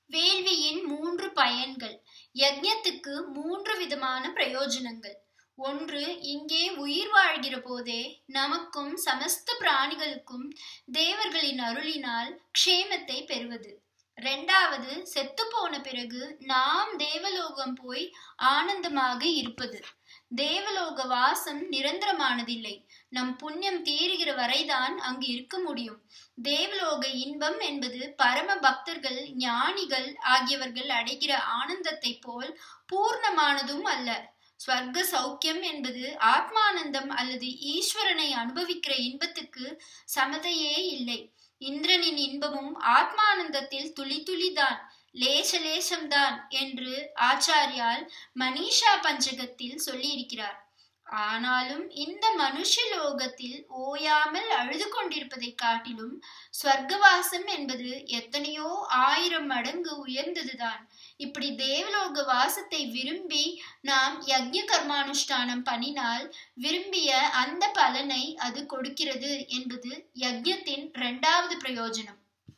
வேள்வியின் மூன்று பயன்கள் யஜ்ஞத்துக்கு மூன்று விதமான பிரயோஜனங்கள் ஒன்று இங்கே உயிர் வாழ்கிற போதே நமக்கும் சமஸ்த பிராணிகளுக்கும் தேவர்களின் அருளினால் க்ஷேமத்தை பெறுவது இரண்டாவது செத்து போன பிறகு நாம் தேவலோகம் போய் ஆனந்தமாக இருப்பது தேவலோக வாசம் நிரந்தரமானதில்லை நம் புண்ணியம் தீருகிற வரைதான் அங்கு இருக்க முடியும் தேவலோக இன்பம் என்பது பரம பக்தர்கள் ஞானிகள் ஆகியவர்கள் அடைகிற ஆனந்தத்தை போல் பூர்ணமானதும் அல்ல ஸ்வர்க்க சௌக்கியம் என்பது ஆத்மானந்தம் அல்லது ஈஸ்வரனை அனுபவிக்கிற இன்பத்துக்கு சமதையே இல்லை இந்திரனின் இன்பமும் ஆத்மானந்தத்தில் துளி துளிதான் லேச லேசம்தான் என்று ஆச்சாரியால் மனிஷா பஞ்சகத்தில் சொல்லியிருக்கிறார் ஆனாலும் இந்த மனுஷ லோகத்தில் ஓயாமல் அழுது கொண்டிருப்பதை காட்டிலும் ஸ்வர்க்கவாசம் என்பது எத்தனையோ ஆயிரம் மடங்கு உயர்ந்ததுதான் இப்படி தேவலோக வாசத்தை விரும்பி நாம் யஜ்ய கர்மானுஷ்டானம் பண்ணினால் விரும்பிய அந்த பலனை அது கொடுக்கிறது என்பது யஜ்யத்தின் இரண்டாவது பிரயோஜனம்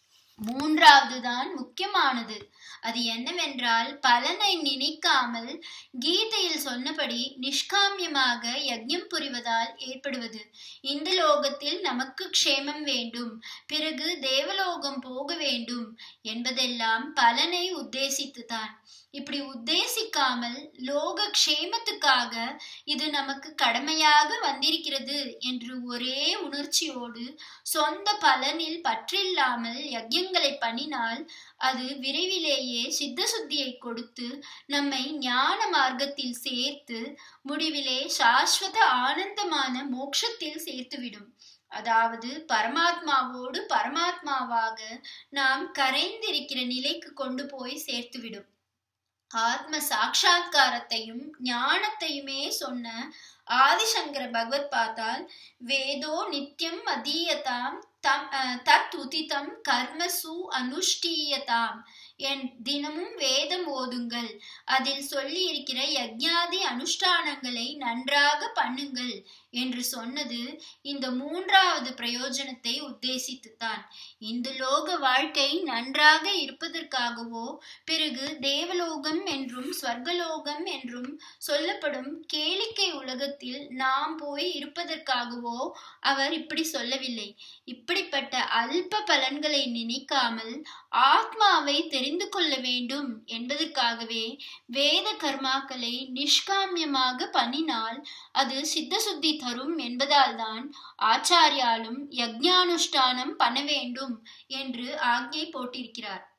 மூன்றாவது தான் முக்கியமானது அது என்னவென்றால் பலனை நினைக்காமல் கீதையில் சொன்னபடி நிஷ்காமியமாக யஜ்யம் புரிவதால் ஏற்படுவது இந்த லோகத்தில் நமக்கு க்ஷேமம் வேண்டும் பிறகு தேவலோகம் போக வேண்டும் என்பதெல்லாம் பலனை உத்தேசித்துதான் இப்படி உத்தேசிக்காமல் லோக க்ஷேமத்துக்காக இது நமக்கு கடமையாக வந்திருக்கிறது என்று ஒரே உணர்ச்சியோடு சொந்த பலனில் பற்றில்லாமல் யஜ்யங்களை பண்ணினால் அது விரைவிலேயே சித்த சுத்தியை கொடுத்து நம்மை ஞான மார்க்கத்தில் சேர்த்து முடிவிலே சாஸ்வத ஆனந்தமான மோட்சத்தில் சேர்த்துவிடும் அதாவது பரமாத்மாவோடு பரமாத்மாவாக நாம் கரைந்திருக்கிற நிலைக்கு கொண்டு போய் சேர்த்துவிடும் ஆத்ம சாட்சா்காரத்தையும் ஞானத்தையுமே சொன்ன ஆதிசங்கர பகவத் பார்த்தால் வேதோ நித்தியம் அதீயதாம் தம் தத் உதிதம் கர்மசு அனுஷ்டீயதாம் என் தினமும் வேதம் ஓதுங்கள் அதில் சொல்லி இருக்கிற யஜ்ஞாதி அனுஷ்டானங்களை நன்றாக பண்ணுங்கள் என்று சொன்னது இந்த மூன்றாவது பிரயோஜனத்தை உத்தேசித்துத்தான் இந்த லோக வாழ்க்கை நன்றாக இருப்பதற்காகவோ பிறகு தேவலோகம் என்றும் ஸ்வர்கலோகம் என்றும் சொல்லப்படும் கேளிக்கை உலகத்தில் நாம் போய் இருப்பதற்காகவோ அவர் இப்படி சொல்லவில்லை இப்படிப்பட்ட அல்ப பலன்களை நினைக்காமல் ஆத்மாவை தெரிந்து கொள்ள வேண்டும் என்பதற்காகவே வேத கர்மாக்களை நிஷ்காமியமாக பண்ணினால் அது சித்த சுத்தி தரும் என்பதால் தான் ஆச்சாரியாலும் யஜ்ஞானுஷ்டானம் பண்ண வேண்டும் என்று ஆக்ஞை போட்டிருக்கிறார்